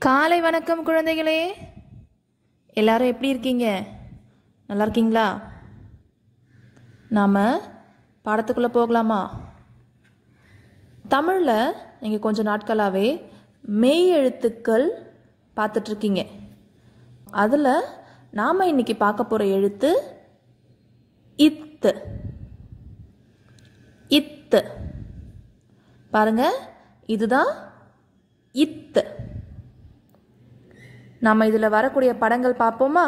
காலை வணக்கம் குழந்தைகளே எல்லாரும் எப்படி இருக்கீங்க நல்லா இருக்கீங்களா நாம் பாடத்துக்குள்ளே போகலாமா தமிழில் நீங்கள் கொஞ்ச நாட்களாகவே மெய் எழுத்துக்கள் பார்த்துட்ருக்கீங்க அதில் நாம் இன்னைக்கு பார்க்க போகிற எழுத்து இத்து இத்து பாருங்க இதுதான் இத்து நம்ம இதில் வரக்கூடிய படங்கள் பார்ப்போமா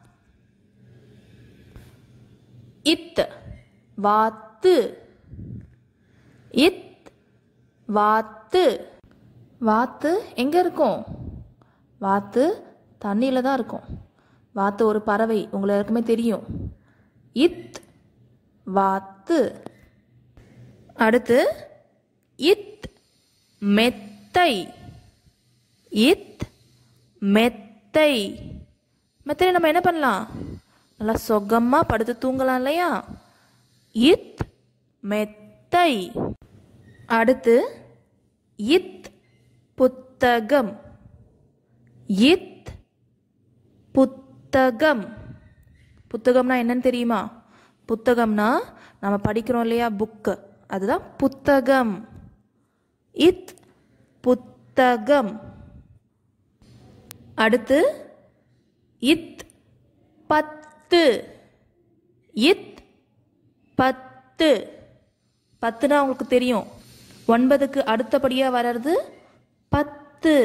இத் வாத்து இத் வாத்து வாத்து எங்கே இருக்கும் வாத்து தண்ணியில் தான் இருக்கும் வாத்து ஒரு பறவை உங்களை எல்லாருக்குமே தெரியும் இத் வாத்து அடுத்து இத் மெத்தை இத் மெத்தை மெத்தையில் நம்ம என்ன பண்ணலாம் நல்லா சொகமாக படுத்து தூங்கலாம் இல்லையா இத் மெத்தை அடுத்து இத் புத்தகம் இத் புத்தகம் புத்தகம்னா என்னன்னு தெரியுமா புத்தகம்னா நம்ம படிக்கிறோம் இல்லையா புக்கு அதுதான் புத்தகம் இத் புத்தகம் அடுத்து இத் பத்து இத் பத்து பத்துனா உங்களுக்கு தெரியும் ஒன்பதுக்கு அடுத்தபடியாக வர்றது பத்து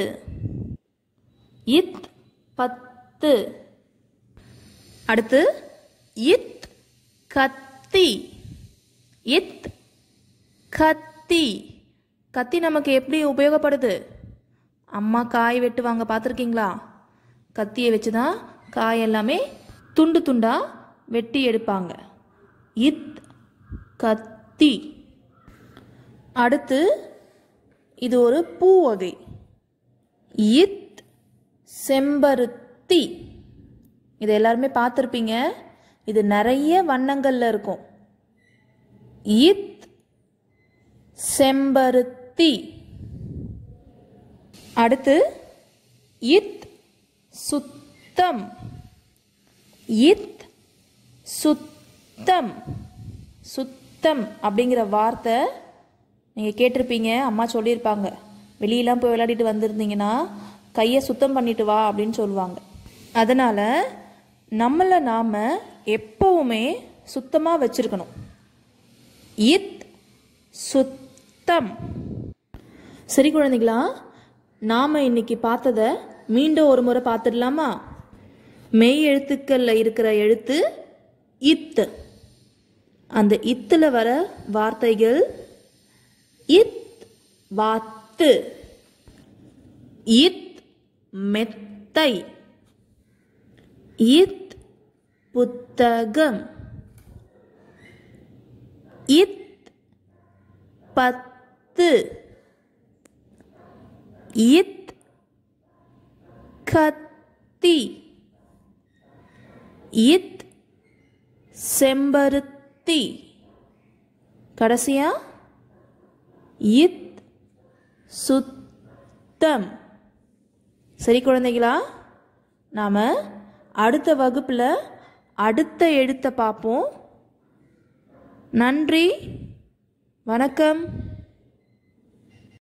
இத் பத்து அடுத்து இத் கத்தி இத் கத்தி கத்தி நமக்கு எப்படி உபயோகப்படுது அம்மா காய் வெட்டுவாங்க பார்த்துருக்கீங்களா கத்தியை வச்சு தான் காய் எல்லாமே துண்டு துண்டாக வெட்டி எடுப்பாங்க இத் கத்தி அடுத்து இது ஒரு பூ வகை இத் செம்பருத்தி இது எல்லாருமே பார்த்துருப்பீங்க இது நிறைய வண்ணங்கள்ல இருக்கும் இத் செம்பருத்தி அடுத்து இத் சுத்தம் இத் சுத்தம் சுத்தம் அப்படிங்கிற வார்த்தை நீங்கள் கேட்டிருப்பீங்க அம்மா சொல்லியிருப்பாங்க வெளியெல்லாம் போய் விளையாடிட்டு வந்திருந்தீங்கன்னா கையை சுத்தம் பண்ணிட்டு வா அப்படின்னு சொல்லுவாங்க அதனால் நம்மளை நாம் எப்பவுமே சுத்தமாக வச்சுருக்கணும் இத் சுத்தம் சரி குழந்தைகளா நாம் இன்னைக்கு பார்த்ததை மீண்டும் ஒரு முறை பார்த்துடலாமா மெய் எழுத்துக்களில் இருக்கிற எழுத்து இத்து அந்த இத்துல வர வார்த்தைகள் இத் வாத்து இத் மெத்தை இத் புத்தகம் இத் பத்து இத் கத்தி இத் செம்பருத்தி கடைசியா இத் சுத்தம் சரி குழந்தைகளா நாம் அடுத்த வகுப்பில் அடுத்த எழுத்தை பார்ப்போம் நன்றி வணக்கம்